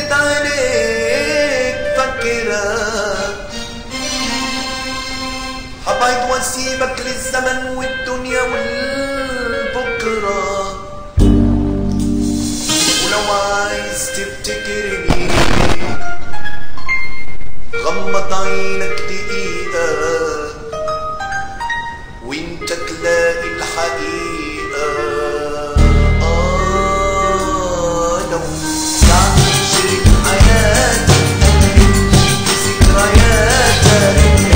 كانت عليك فكرة حبيت واسيبك للزمن والدنيا والبكرة ولو عايز تفتكرني غمض عينك دقيقة وانت تلاقي الحقيقة آه لو يعني شريك حياتك ذكرياتك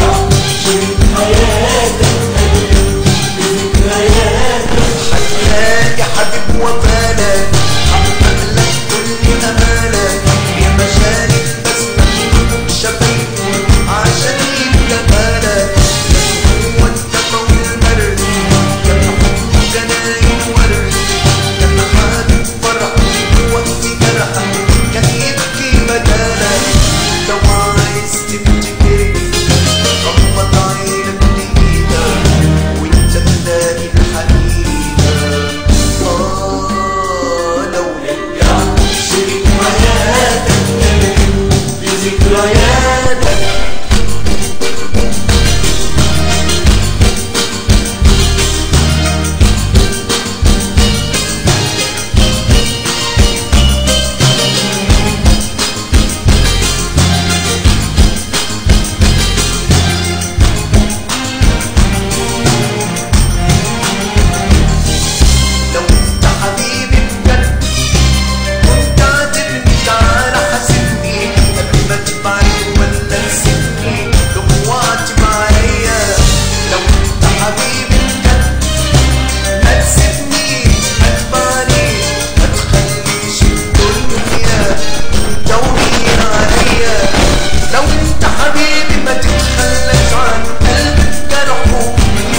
هتلاقي حبيب وفالك حقق لك كل امالك يا مشارك بس مكتوب شفايفه عشان يتقبلك هو انت طول مرد كان حب جناين ورد كان حابب فرح وقت جرحك كان يبكي بدالك لو عايز تفتكرني غمض عينك دقيقة وانت تلاقي الحقيقة آه لو رجعت شريك حياتك بذكرياتك لو انت حبيبي بجد كنت عاتبني تعالى حاسبني قبل ما تبعد ولا تسيبني لو واعتب عليا لو انت حبيبي بجد ما تسيبنيش ما تبعنيش ما تخليش الدنيا تدور عليا لو انت حبيبي ما تتخلاش عن قلبك جرحه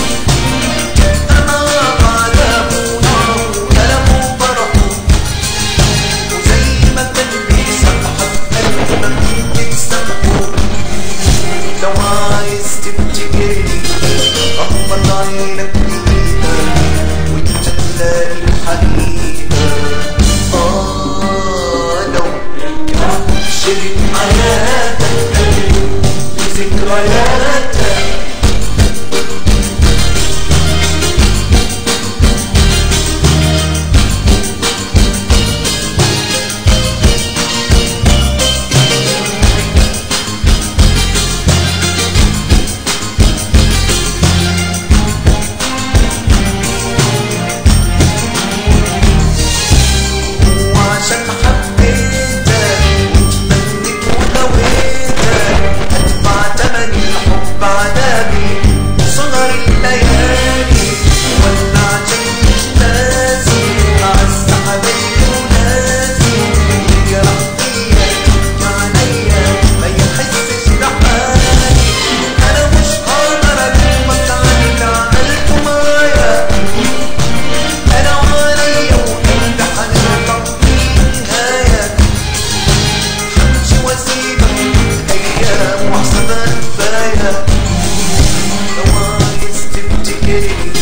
أنا عذابه نار وألمه فرحه وزي ما كان بيسامحك قلبك بتسامحه لو عايز تفتكرني غمض عينك دقيقة وانت تلاقي الحقيقة آه لو رجعت شريك حياتك بذكرياتك وعشان حبيتك وتمنيت ولويتك هدفع تمن الحب عذابي صغر الليالي ولا عشان مش ناسي أعز حبايبي وناسي يجرح فيا يبكي عليا ما يحسش بحالي أنا مش هقدر ألومك عن اللي عملته معايا انا وعليا وقلبي حنطق نهاية همشي واسيبك الايام واحسبها كفاية لو عايز تفتكرني